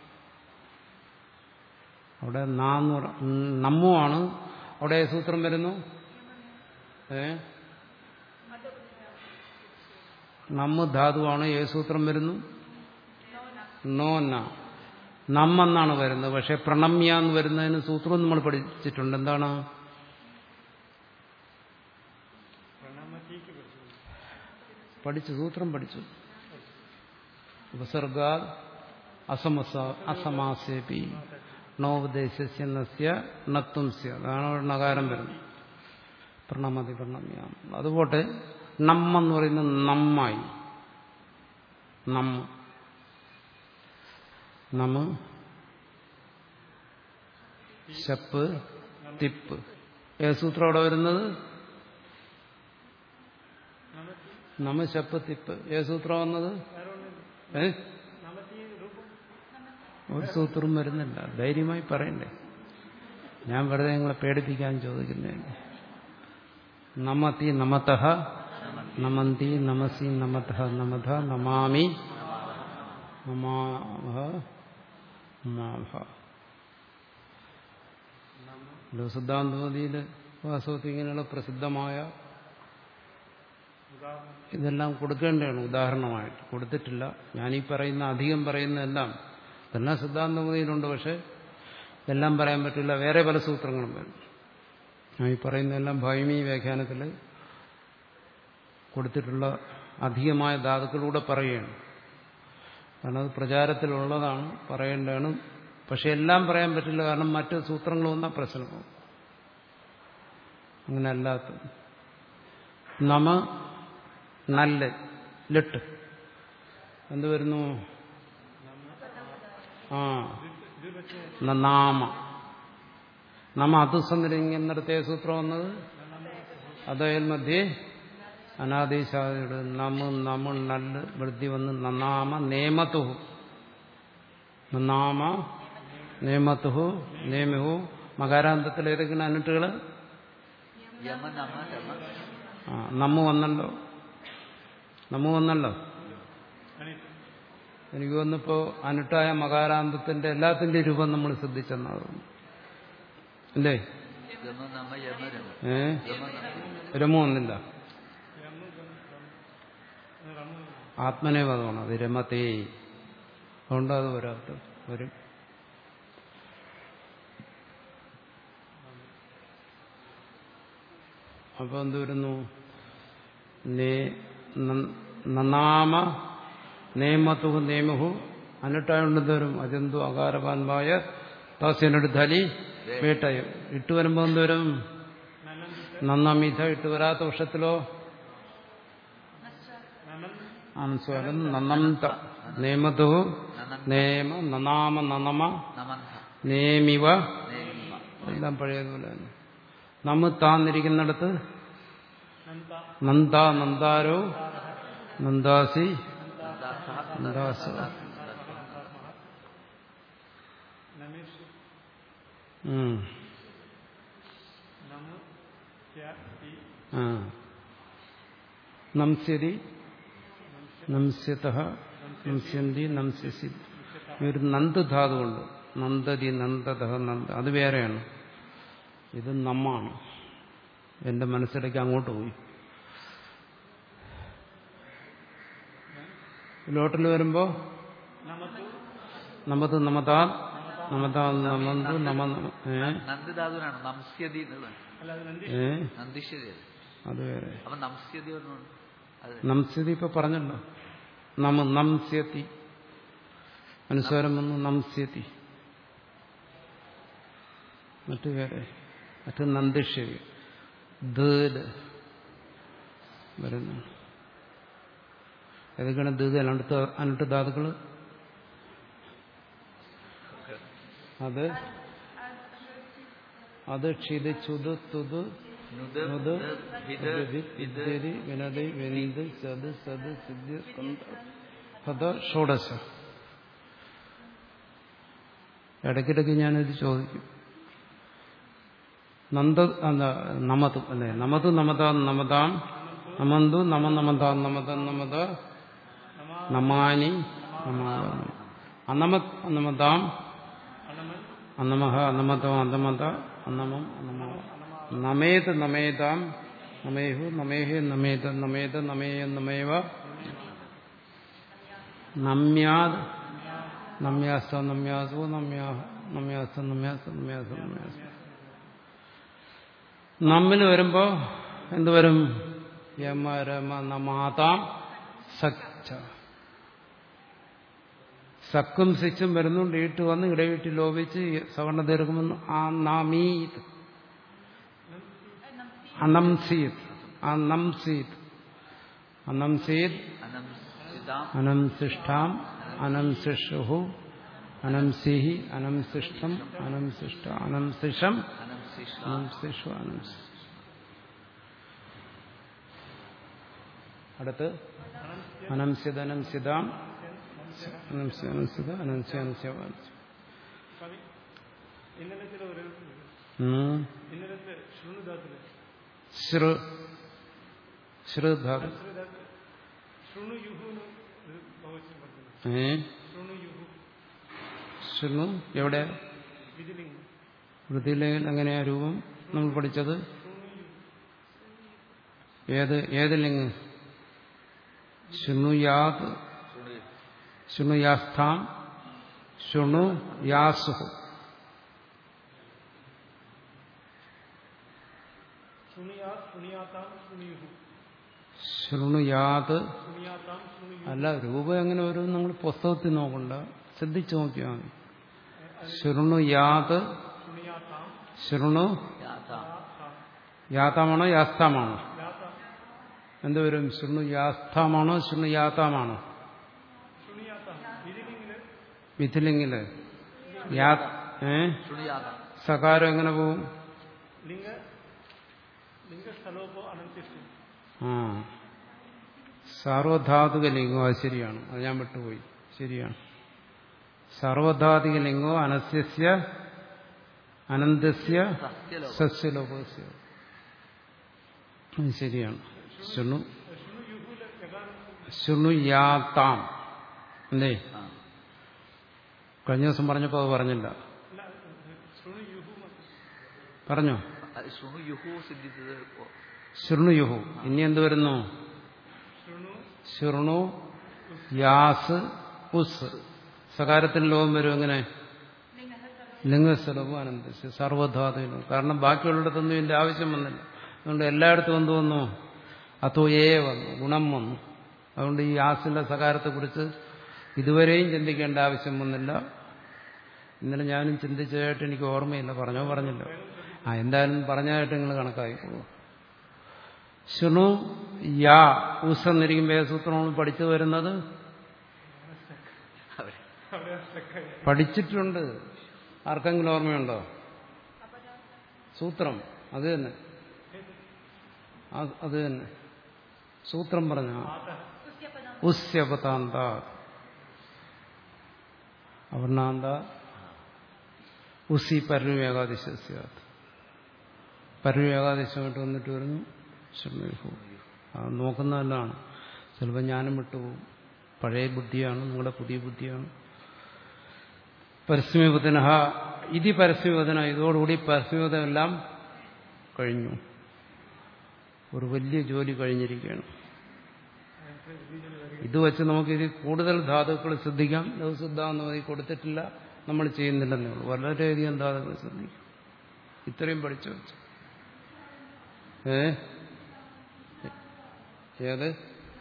അവിടെ നാന്ന് പറ- നമ്മുവാണ് അവിടെ ഏത് സൂത്രം വരുന്നു ഏ നമ്മ് ധാതുവാണ് ഏത് സൂത്രം വരുന്നു നോ ന നമ്മെന്നാണ് വരുന്നത് പക്ഷെ പ്രണമ്യ എന്ന് വരുന്നതിന് സൂത്രം നമ്മൾ പഠിച്ചിട്ടുണ്ട് എന്താണ് പഠിച്ചു സൂത്രം പഠിച്ചു ഉപസർഗ അസമസ അസമാസേപി നോപദേശസ്യ നസ്യ നത്വം സ്യ അതാണ് അവിടെ നകാരം വരുന്നത് പ്രണമതി പ്രണമ്യ അതുപോട്ടെ നമ്മെന്ന് പറയുന്നത് നമ്മായി നമ്മ നമ്മ ശപ്പ് തിപ്പ് ഏത് സൂത്രം അവിടെ വരുന്നത് നമ്മ ശപ്പ് തിപ്പ് ഏത് സൂത്രം വന്നത് ഏ ഒരു സൂത്രവും വരുന്നില്ല ധൈര്യമായി പറയണ്ടേ ഞാൻ വെറുതെ നിങ്ങളെ പേടിപ്പിക്കാൻ ചോദിക്കുന്നതല്ലേ നമതി നമത നമന്തി നമസി നമത നമത നമാമി നമാഭ നമാഭ സിദ്ധാന്തമതിയിൽ വാസ്തവത്തിൽ ഇങ്ങനെയുള്ള പ്രസിദ്ധമായ ഇതെല്ലാം കൊടുക്കേണ്ടതാണ് ഉദാഹരണമായിട്ട് കൊടുത്തിട്ടില്ല ഞാനീ പറയുന്ന അധികം പറയുന്നതെല്ലാം ഇതെല്ലാം സിദ്ധാന്തമതിയിലുണ്ട് പക്ഷെ എല്ലാം പറയാൻ പറ്റില്ല വേറെ പല സൂത്രങ്ങളും വരും ഞാൻ ഈ പറയുന്നതെല്ലാം ഭൈമി വ്യാഖ്യാനത്തിൽ കൊടുത്തിട്ടുള്ള അധികമായ ധാതുക്കളിലൂടെ പറയുകയാണ് കാരണം അത് പ്രചാരത്തിലുള്ളതാണ് പറയേണ്ടതാണ് പക്ഷെ എല്ലാം പറയാൻ പറ്റില്ല കാരണം മറ്റ് സൂത്രങ്ങൾ വന്നാൽ പ്രശ്നമാകും അങ്ങനെ അല്ലാത്ത നമ നല്ല ലിട്ട് എന്ത് വരുന്നു ആ നാമ നമ്മ അതുസന്നിരിക്കുന്നിടത്തെ സൂത്രം വന്നത് അതയൽ മധ്യേ അനാദേശാദിയുടെ നമ്മ നമ്മൾ നല്ല വൃത്തി വന്ന് നന്നാമ നേമത്തുഹു നന്നാമ നേമത്തുഹു നേമഹു മകാരാന്തത്തിൽ ഏതൊക്കെയാണ് അനിട്ടുകൾ യമ നമ രമ ആ നമ്മ വന്നല്ലോ നമ്മ വന്നല്ലോ എനിക്ക് വന്നിപ്പോ അനുട്ടായ മകാരാന്തത്തിന്റെ എല്ലാത്തിന്റെ രൂപം നമ്മൾ ശ്രദ്ധിച്ചെന്നാകും അല്ലേ യമ നമ യമ രമ ഏ യമ നമ രമ വന്നില്ല ആത്മനെ പദമാണ് അത് രമതേ അതുകൊണ്ട് അത് വരാത്ത വരും അപ്പൊ എന്ത് വരുന്നു നേ- ന- നന്നാമ നേമത്തുഹു നേമഹു അനിട്ടായോണ്ട് എന്ത് വരും അജന്തു അകാരപാൻമായ താസ്യനെടുത്താലി വേട്ടയം ഇട്ട് വരുമ്പോ എന്ത് വരും നന്നമിത ഇട്ട് വരാത്ത വർഷത്തിലോ അനുസ്വരം നന്നന്ത നേമതു നേമ നനാമ നനമ നമന്ത നേമിവ നേമ എല്ലാം പഴയതുപോലെ തന്നെ നമ്മ താന്നിരിക്കുന്നിടത്ത് നന്ദ നന്ദാരോ നന്ദാസി നന്ദാസ ഉം. ആ. നംസ്യതി നംസ്യത നംസ്യന്തി നംസ്യസി ഈ ഒരു നന്ദ് ധാതുണ്ട് നന്ദതി നന്ദത നന്ദ അത് വേറെയാണ് ഇത് നമ്മാണ് എന്റെ മനസ്സിലേക്ക് അങ്ങോട്ട് പോയി ലോട്ടിൽ വരുമ്പോ നമത് നമതാ നമതാ നമന്തു നമ നമ- ഏ? നന്ദി ധാതുവിനാണ് നംസ്യതി എന്നുള്ളത് ഏ നന്ദിഷ്യതി അത് അത് വേറെ അപ്പൊ നംസ്യതി പറഞ്ഞുകൊണ്ട് അത് നംസ്യതി ഇപ്പൊ പറഞ്ഞല്ലോ നമ നംസ്യതി അനുസ്വാരം വന്നു നംസ്യതി മറ്റു വേറെ മറ്റു നന്ദിഷ്യതി ധേല് വരുന്നു ഏതൊക്കെയാണ് ധീത് അനടുത്ത അനട്ട് ധാതുക്കള് അത് അത് ക്ഷിതിച്ചുത് തുത് നുത് നുത് ഭിത് വിദ് വിദ്യതി വിനതി വിന്ത് സത് സത് സിദ്ധ്യ സ്കന്ധ പദ ഷോഡശ ഇടയ്ക്കിടയ്ക്ക് ഞാനിത് ചോദിക്കും നന്ദ എന്താ നമതു അല്ലേ നമതു നമതാം നമതാം നമന്തു നമ നമതാം നമതം നമത നമാനി നമാവ അനമത് അനമതാം അന്നമഹ അന്നമതം അന്നമത അന്നമം അന്നമ നമേത് നമേതാം നമേഹു നമേഹേ നമേത നമേത നമേയ നമേവ നമ്യാത് നമ്യാസ്ത നമ്യാസോ നമ്യാ നമ്യാസ്ത നമ്യാസ നമ്യാസ നമ്യാസ നമ്മിൽ വരുമ്പോ എന്തുവരും യമ രമ നമാതാം സച്ച സക്കും സിച്ചും വരുന്നുണ്ട് ഈട്ട് വന്ന് ഇടവിട്ട് ലോപിച്ച് സവർണ ദീർഘമെന്ന് ആ നാമീത് അനംസീത് അനംസീത് അനംസീത് അനംസിതാം അനംസിഷ്ഠാം അനംസിഷുഹു അനംസിഹി അനംസിഷ്ടം അനംസിഷ്ട അനംസിഷം അനംസിഷ അനംസിഷു അനംസി അടുത്ത് അനംസിത അനംസിതാം അനംസി അനംസിത അനംസി അനസ്യ അനസ്യ. ഇന്നലെ ചില ഒരു ഉം. ഇന്നലത്തെ ശൃണുദാത്തില് ശ്രു ശ്രുധാതു ശൃണു യുഹുന്ന് ഒരു ഭഗവത്ഗീത പറഞ്ഞത് ഏ ശൃണു യുഹു ശൃണു എവിടെ വിധിലിംഗം വൃത്തിയിലെങ്കിൽ എങ്ങനെയാ രൂപം നമ്മൾ പഠിച്ചത് ഏത് ഏത് ലിംഗ് ശൃണുയാത് ശൃണു ശൃണുയാസ്ഥാം ശൃണു യാസുഹു ശൃണിയാ ശൃണിയാത്താം ശൃണിയുഹു ശൃണുയാത് ശൃണിയാത്താം ശൃണിയു അല്ല രൂപം എങ്ങനെ വരും നിങ്ങൾ പുസ്തകത്തിൽ നോക്കണ്ട ശ്രദ്ധിച്ചു നോക്കിയാൽ മതി ശൃണുയാത് ശൃണിയാത്താം ശൃണു യാഥാ യാതാമാണോ യാസ്ഥാമാണോ യാത്താം എന്തുവരും ശൃണു യാസ്ഥാമാണോ ശൃണു യാതാമാണോ ശൃണിയാത്താം വിധിലിംഗില് മിഥിലിംഗില് യാ ഏ ശൃണുയാഥാ സകാരം എങ്ങനെ പോവും ലിംഗ ലിംഗസ്ഥലോപോ അനന്തിഷ്ഠി ആ സാർവധാതുക ലിംഗം അത് ശരിയാണ് അത് ഞാൻ വിട്ടുപോയി ശരിയാണ് സാർവധാതിക ലിംഗോ അനസ്യസ്യ അനന്തസ്യ സസ്യലോകം സസ്യലോകസ്യ അത് ശരിയാണ് ശൃണു ശൃണുയാത്താം അല്ലേ ആ കഴിഞ്ഞ ദിവസം പറഞ്ഞപ്പോൾ അത് പറഞ്ഞില്ല അല്ല ശൃണു യുഹു പറഞ്ഞോ അത് ശൃണു യുഹു സിദ്ധിച്ചത് ഓ- ശൃണുയുഹു ഇനി എന്ത് വരുന്നു ശൃണു ശൃണു യാസ് ഉസ് സകാരത്തിന് ലോകം വരും എങ്ങനെ ലിംഗസ്ഥലവും അനന്തസ് സർവധാതുവിനും കാരണം ബാക്കിയുള്ളിടത്തൊന്നും ഇതിന്റെ ആവശ്യം വന്നില്ല അതുകൊണ്ട് എല്ലായിടത്തും എന്ത് വന്നു അതോ ഏ വന്നു ഗുണം വന്നു അതുകൊണ്ട് ഈ യാസിന്റെ സകാരത്തെക്കുറിച്ച് ഇതുവരെയും ചിന്തിക്കേണ്ട ആവശ്യം വന്നില്ല ഇന്നലെ ഞാനും ചിന്തിച്ചതായിട്ട് എനിക്ക് ഓർമ്മയില്ല പറഞ്ഞോ പറഞ്ഞില്ല ആ എന്തായാലും പറഞ്ഞതായിട്ട് നിങ്ങൾ കണക്കാക്കിക്കോളൂ ശൃണു യാ ഉസ് എന്നിരിക്കുമ്പോൾ സൂത്രമാണ് പഠിച്ചു വരുന്നത് അവരെ പഠിച്ചിട്ടുണ്ട് ആർക്കെങ്കിലും ഓർമ്മയുണ്ടോ സൂത്രം അത് തന്നെ അത് അത് തന്നെ സൂത്രം പറഞ്ഞ ഉസ്യപതാന്ത അവർണാന്ത ഉസി പരവേകാദിശ്യാത് പരവേകാദിശമായിട്ട് വന്നിട്ട് വരുന്നു ശൃണുഹു അത് നോക്കുന്നതല്ലാണ് ചിലപ്പോൾ ഞാനും വിട്ടുപോകും പഴയ ബുദ്ധിയാണ് നിങ്ങളുടെ പുതിയ ബുദ്ധിയാണ് പരസ്യമീപത്തിന ഇതി പരസ്യമീപത്തിന ഇതോടുകൂടി പരസ്യമീപതമെല്ലാം കഴിഞ്ഞു ഒരു വലിയ ജോലി കഴിഞ്ഞിരിക്കുകയാണ് ഇത് വെച്ച് നമുക്ക് ഇത് കൂടുതൽ ധാതുക്കൾ ശ്രദ്ധിക്കാം ലഘുസിദ്ധ എന്ന് പറയും കൊടുത്തിട്ടില്ല നമ്മൾ ചെയ്യുന്നില്ലെന്നേ ഉള്ളൂ വളരെയധികം ധാതുക്കൾ ശ്രദ്ധിക്കും ഇത്രയും പഠിച്ചു വെച്ചു ഏ ഏത്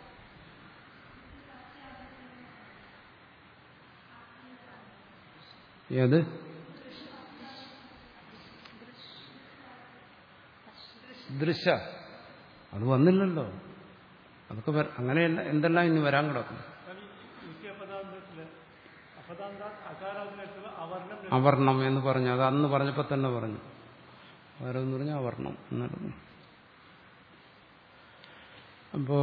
ഏത് ദൃശ്യ അത് വന്നില്ലല്ലോ അതൊക്കെ വര- അങ്ങനെയല്ല എന്തെല്ലാം ഇനി വരാൻ കിടക്കും യുക്തിയ പദാന്തത്തില് അപദാന്ത അകാരാദിനടുത്തുള്ള അവർണം അവർണം എന്ന് പറഞ്ഞു അത് അന്ന് പറഞ്ഞപ്പോൾ തന്നെ പറഞ്ഞു വേറെ എന്ന് പറഞ്ഞാൽ അവർണം എന്നായിരുന്നു അപ്പോ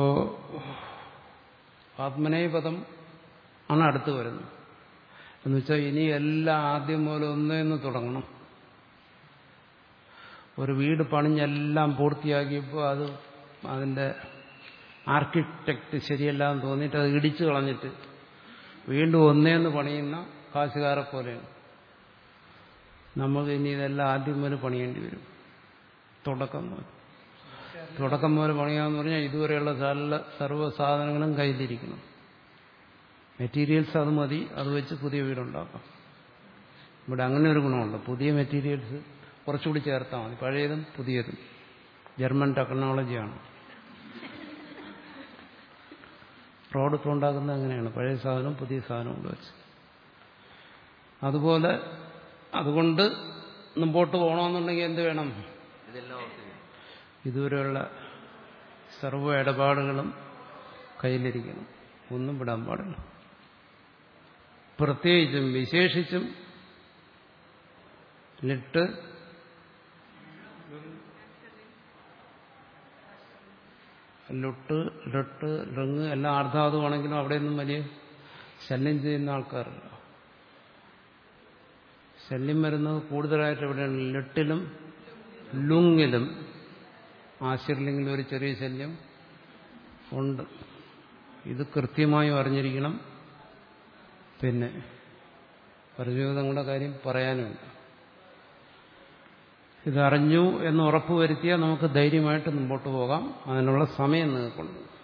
ആത്മനേപദം ആണ് അടുത്ത് വരുന്നത് എന്ന് വെച്ചാൽ ഇനി എല്ലാം ആദ്യം പോലെ ഒന്നേന്ന് തുടങ്ങണം ഒരു വീട് പണിഞ്ഞെല്ലാം പൂർത്തിയാക്കിയപ്പോൾ അത് അതിൻ്റെ ആർക്കിടെക്റ്റ് ശരിയല്ല എന്ന് തോന്നിയിട്ട് അത് ഇടിച്ചു കളഞ്ഞിട്ട് വീണ്ടും ഒന്നേന്ന് പണിയുന്ന കാശുകാരെ പോലെയാണ് നമുക്ക് ഇനി ഇതെല്ലാം ആദ്യം മുതൽ പണിയേണ്ടി വരും തുടക്കം മുതൽ തുടക്കം മുതൽ പണിയാന്ന് പറഞ്ഞാൽ ഇതുവരെയുള്ള സകല സർവ്വ സാധനങ്ങളും കയ്യിലിരിക്കണം മെറ്റീരിയൽസ് അത് മതി അത് വെച്ച് പുതിയ വീടുണ്ടാക്കാം ഇവിടെ അങ്ങനെ ഒരു ഗുണമുണ്ട് പുതിയ മെറ്റീരിയൽസ് കുറച്ചുകൂടി ചേർത്താൽ മതി പഴയതും പുതിയതും ജർമ്മൻ ടെക്നോളജിയാണ് റോഡ് ഇപ്പോൾ ഉണ്ടാക്കുന്നത് അങ്ങനെയാണ് പഴയ സാധനവും പുതിയ സാധനവും കൂടെ വെച്ച് അതുപോലെ അതുകൊണ്ട് മുമ്പോട്ട് പോകണമെന്നുണ്ടെങ്കിൽ എന്ത് വേണം ഇതെല്ലാം ഓർത്തിരിക്കണം ഇതുവരെയുള്ള സർവ്വ ഇടപാടുകളും കയ്യിലിരിക്കണം ഒന്നും വിടാൻ പാടില്ല പ്രത്യേകിച്ചും വിശേഷിച്ചും ലിട്ട് ലുട്ട് ലൊട്ട് ലങ് എല്ലാം അർദ്ധാതുവാണെങ്കിലും അവിടെയൊന്നും വലിയ ശല്യം ചെയ്യുന്ന ആൾക്കാരല്ല ശല്യം വരുന്നത് കൂടുതലായിട്ട് എവിടെയാണ് ലിട്ടിലും ലുങ്ങിലും ആശീർലിംഗിലും ഒരു ചെറിയ ശല്യം ഉണ്ട് ഇത് കൃത്യമായും അറിഞ്ഞിരിക്കണം പിന്നെ പരിചോദങ്ങളുടെ കാര്യം പറയാനുമില്ല ഇതറിഞ്ഞു എന്ന് ഉറപ്പുവരുത്തിയാൽ നമുക്ക് ധൈര്യമായിട്ട് മുമ്പോട്ട് പോകാം അതിനുള്ള സമയം നിങ്ങൾക്കുണ്ട്